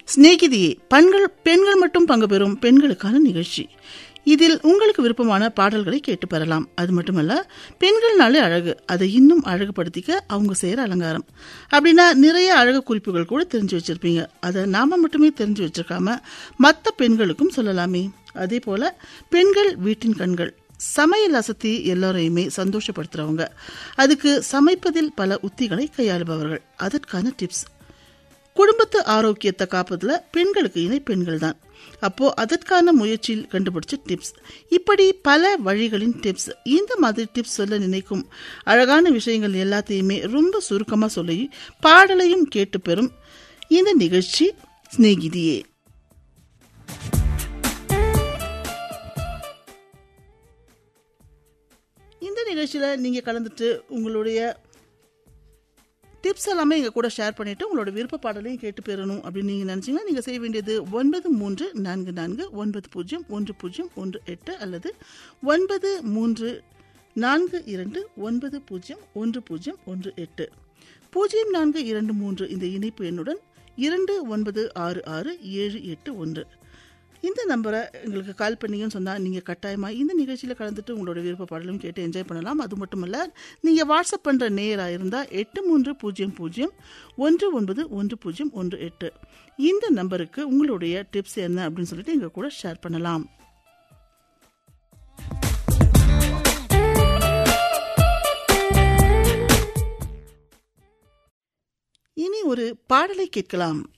சிநேகிதியே பெண்கள் பெண்கள் மட்டும் பங்கு பெறும் பெண்களுக்கான நிகழ்ச்சி இதில் உங்களுக்கு விருப்பமான பாடல்களை கேட்டு பெறலாம் அது மட்டுமல்ல பெண்கள்னாலே அழகு அதை இன்னும் அழகுபடுத்திக்க அவங்க செய்கிற அலங்காரம் அப்படின்னா நிறைய அழகு குறிப்புகள் கூட தெரிஞ்சு வச்சிருப்பீங்க அதை நாம மட்டுமே தெரிஞ்சு வச்சிருக்காம மற்ற பெண்களுக்கும் சொல்லலாமே அதே போல பெண்கள் வீட்டின் கண்கள் சமையல் அசத்தி எல்லாரையுமே சந்தோஷப்படுத்துறவங்க அதுக்கு சமைப்பதில் பல உத்திகளை கையாளுபவர்கள் அதற்கான டிப்ஸ் குடும்பத்து ஆரோக்கியத்தை காப்பதுல பெண்களுக்கு இணை பெண்கள் தான் அப்போ அதற்கான முயற்சியில் கண்டுபிடிச்ச டிப்ஸ் இப்படி பல வழிகளின் டிப்ஸ் இந்த மாதிரி டிப்ஸ் சொல்ல நினைக்கும் அழகான விஷயங்கள் எல்லாத்தையுமே ரொம்ப சுருக்கமாக சொல்லி பாடலையும் கேட்டு பெறும் இந்த நிகழ்ச்சி சிநேகிதியே இந்த நிகழ்ச்சியில் நீங்கள் கலந்துட்டு உங்களுடைய டிப்ஸ் எல்லாமே எங்கள் கூட ஷேர் பண்ணிவிட்டு உங்களோட விருப்ப பாடலையும் கேட்டு பெறணும் அப்படின்னு நீங்கள் நினச்சிங்கன்னா நீங்கள் செய்ய வேண்டியது ஒன்பது மூன்று நான்கு நான்கு ஒன்பது பூஜ்ஜியம் ஒன்று பூஜ்ஜியம் ஒன்று எட்டு அல்லது ஒன்பது மூன்று நான்கு இரண்டு ஒன்பது பூஜ்ஜியம் ஒன்று பூஜ்ஜியம் ஒன்று எட்டு பூஜ்ஜியம் நான்கு இரண்டு மூன்று இந்த இணைப்பு எண்ணுடன் இரண்டு ஒன்பது ஆறு ஆறு ஏழு எட்டு ஒன்று இந்த நம்பரை எங்களுக்கு கால் பண்ணீங்கன்னு சொன்னால் நீங்கள் கட்டாயமாக இந்த நிகழ்ச்சியில் கலந்துட்டு உங்களோட விருப்ப பாடலும் கேட்டு என்ஜாய் பண்ணலாம் அது மட்டுமல்ல நீங்கள் வாட்ஸ்அப் பண்ணுற நேராக இருந்தால் எட்டு மூன்று பூஜ்ஜியம் பூஜ்ஜியம் ஒன்று ஒன்பது ஒன்று பூஜ்ஜியம் ஒன்று எட்டு இந்த நம்பருக்கு உங்களுடைய டிப்ஸ் என்ன அப்படின்னு சொல்லிட்டு எங்கள் கூட ஷேர் பண்ணலாம் இனி ஒரு பாடலை கேட்கலாம்